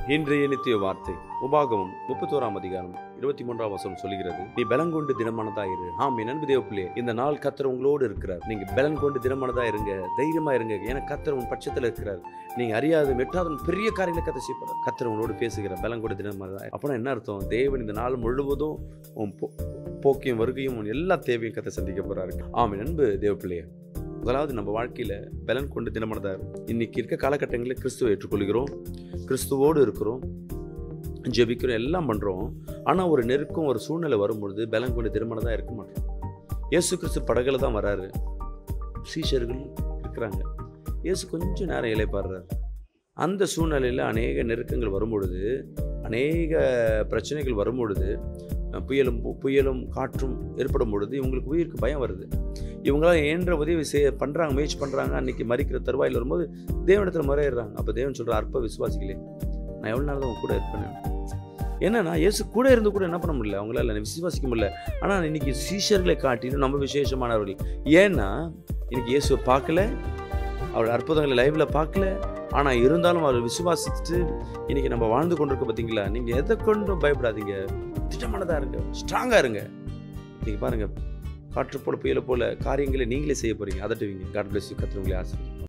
இன்றைய நித்திய வார்த்தை உபாகமம் முப்பத்தோராம் அதிகாரம் இருபத்தி மூன்றாம் வசனம் சொல்கிறது நீ பலன் கொண்டு தினமானதா இரு ஆம் என் அன்பு தேவப்பிள்ளே இந்த நாள் கத்தர் உங்களோடு இருக்கிறார் நீங்க பலன் கொண்டு தினமானதா இருங்க தைரியமா இருங்க ஏன்னா கத்தர் உன் பட்சத்தில் இருக்கிறார் நீங்க அறியாத மெட்டாத பெரிய காரியங்களை கத்த செய்யப்படுற கத்தர் உங்களோடு பேசுகிற பலன் கொண்டு தினமானதா அப்படின்னா என்ன அர்த்தம் தேவன் இந்த நாள் முழுவதும் உன் போ- போக்கியும் வருகையும் உன் எல்லா தேவையும் கத்த சந்திக்க போறாரு ஆம் என் அன்பு தேவப்பிள்ளையே முதலாவது நம்ம வாழ்க்கையில பலன் கொண்டு தினமானதா இருக்கும். இன்னைக்கு இருக்க காலகட்டங்களில் கிறிஸ்துவை ஏற்றுக்கொள்கிறோம் கிறிஸ்துவோடு இருக்கிறோம் ஜெபிக்கிறோம் எல்லாம் பண்ணுறோம் ஆனால் ஒரு நெருக்கம் ஒரு சூழ்நிலை வரும்பொழுது பலன் கொண்டு திருமணம் இருக்க மாட்டோம் இயேசு கிறிஸ்து படகுல தான் வராரு சீஷர்கள் இருக்கிறாங்க இயேசு கொஞ்சம் நேரம் இலைப்பாடுறாரு அந்த சூழ்நிலையில் அநேக நெருக்கங்கள் வரும்பொழுது அநேக பிரச்சனைகள் வரும்பொழுது அஹ், புயலும் பு- புயலும் காற்றும் ஏற்படும் பொழுது இவங்களுக்கு உயிருக்கு பயம் வருது இவங்களாம் ஏன்ற உதவி செய்ய பண்ணுறாங்க முயற்சி பண்ணுறாங்க அன்னைக்கு மறிக்கிற தருவாயில் வரும்போது தேவனிடத்தில் முறையிடுறாங்க அப்போ தேவன் சொல்கிற அற்ப விசுவாசிகளே நான் எவ்வளோ நாள் தான் உன் கூட இருப்பேன் என்னன்னா இயேசு கூட இருந்து கூட என்ன பண்ண முடியல அவங்களால விசுவாசிக்க முடியல ஆனால் இன்னைக்கு சீஷர்களை காட்டிலும் நம்ம விசேஷமானவர்கள் ஏன்னா இன்னைக்கு இயேசுவை பார்க்கல அவருடைய அற்புதங்களை லைவ்ல பார்க்கல ஆனால் இருந்தாலும் அவர் விசுவாசிச்சுட்டு இன்னைக்கு நம்ம வாழ்ந்து கொண்டிருக்க பார்த்தீங்களா நீங்கள் எதை கொண்டும் பயப்படாதீங்க திட்டமானதாக இருங்க ஸ்ட்ராங்காக இருங்க இன்னைக்கு பாருங்க காற்று போல புயலை போல காரியங்களை நீங்களே செய்ய போறீங்க அதட்டுவீங்க காட் பிளஸ் கத்துறவங்களே ஆசை